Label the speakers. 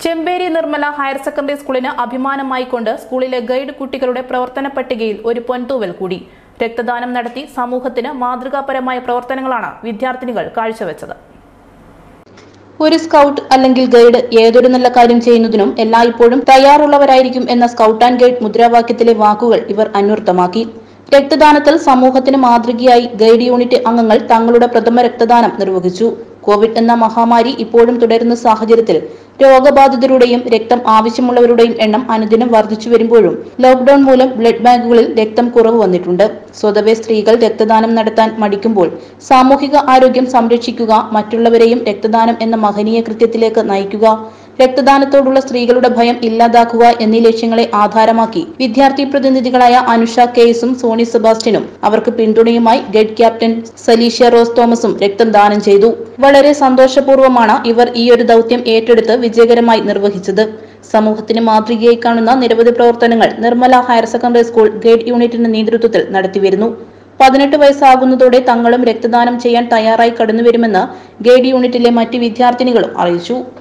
Speaker 1: Chemperi Nirmala higher secondary സ്കൂളിന് അഭിമാനമായി കൊണ്ട് സ്കൂളിലെ ഗൈഡ് കുട്ടികളുടെ പ്രവർത്തന പട്ടികയിൽ ഒരു പൊൻതൂവൽ കൂടി രക്തദാനം നടത്തി സമൂഹത്തിന് മാതൃകാപരമായ പ്രവർത്തനങ്ങളാണ് വിദ്യാർത്ഥിനികൾ കാഴ്ചവെച്ചത്
Speaker 2: ഒരു സ്കൗട്ട് അല്ലെങ്കിൽ ഗൈഡ് ഏതൊരു നല്ല കാര്യം ചെയ്യുന്നതിനും എല്ലായ്പ്പോഴും തയ്യാറുള്ളവരായിരിക്കും എന്ന സ്കൗട്ട് ആൻഡ് ഗൈഡ് മുദ്രാവാക്യത്തിലെ വാക്കുകൾ ഇവർ അന്വർത്ഥമാക്കി രക്തദാനത്തിൽ സമൂഹത്തിന് മാതൃകയായി ഗൈഡ് യൂണിറ്റ് അംഗങ്ങൾ തങ്ങളുടെ പ്രഥമ രക്തദാനം നിർവഹിച്ചു കോവിഡ് എന്ന മഹാമാരി ഇപ്പോഴും തുടരുന്ന സാഹചര്യത്തിൽ രോഗബാധിതരുടെയും രക്തം ആവശ്യമുള്ളവരുടെയും എണ്ണം അനുദിനം വർദ്ധിച്ചു വരുമ്പോഴും ലോക്ഡൌൺ മൂലം ബ്ലഡ് ബാങ്കുകളിൽ രക്തം കുറവ് വന്നിട്ടുണ്ട് സ്വതവേ സ്ത്രീകൾ രക്തദാനം നടത്താൻ മടിക്കുമ്പോൾ സാമൂഹിക ആരോഗ്യം സംരക്ഷിക്കുക മറ്റുള്ളവരെയും രക്തദാനം എന്ന മഹനീയ കൃത്യത്തിലേക്ക് നയിക്കുക രക്തദാനത്തോടുള്ള സ്ത്രീകളുടെ ഭയം ഇല്ലാതാക്കുക എന്നീ ലക്ഷ്യങ്ങളെ ആധാരമാക്കി വിദ്യാർത്ഥി പ്രതിനിധികളായ അനുഷ കെയ്സും സോണി സെബാസ്റ്റ്യനും അവർക്ക് പിന്തുണയുമായി ഗഡ് ക്യാപ്റ്റൻ സലീഷ്യ റോസ് തോമസും രക്തം ദാനം ചെയ്തു വളരെ സന്തോഷപൂർവ്വമാണ് ഇവർ ഈ ഒരു ദൗത്യം ഏറ്റെടുത്ത് വിജയകരമായി നിർവഹിച്ചത് സമൂഹത്തിന് മാതൃകയായി കാണുന്ന നിരവധി പ്രവർത്തനങ്ങൾ Nirmala higher secondary school guide യൂണിറ്റിന്റെ നേതൃത്വത്തിൽ നടത്തിവരുന്നു പതിനെട്ട് വയസ്സാകുന്നതോടെ തങ്ങളും രക്തദാനം ചെയ്യാൻ തയ്യാറായി കടന്നുവരുമെന്ന് ഗൈഡ് യൂണിറ്റിലെ മറ്റ് വിദ്യാർത്ഥിനികളും അറിയിച്ചു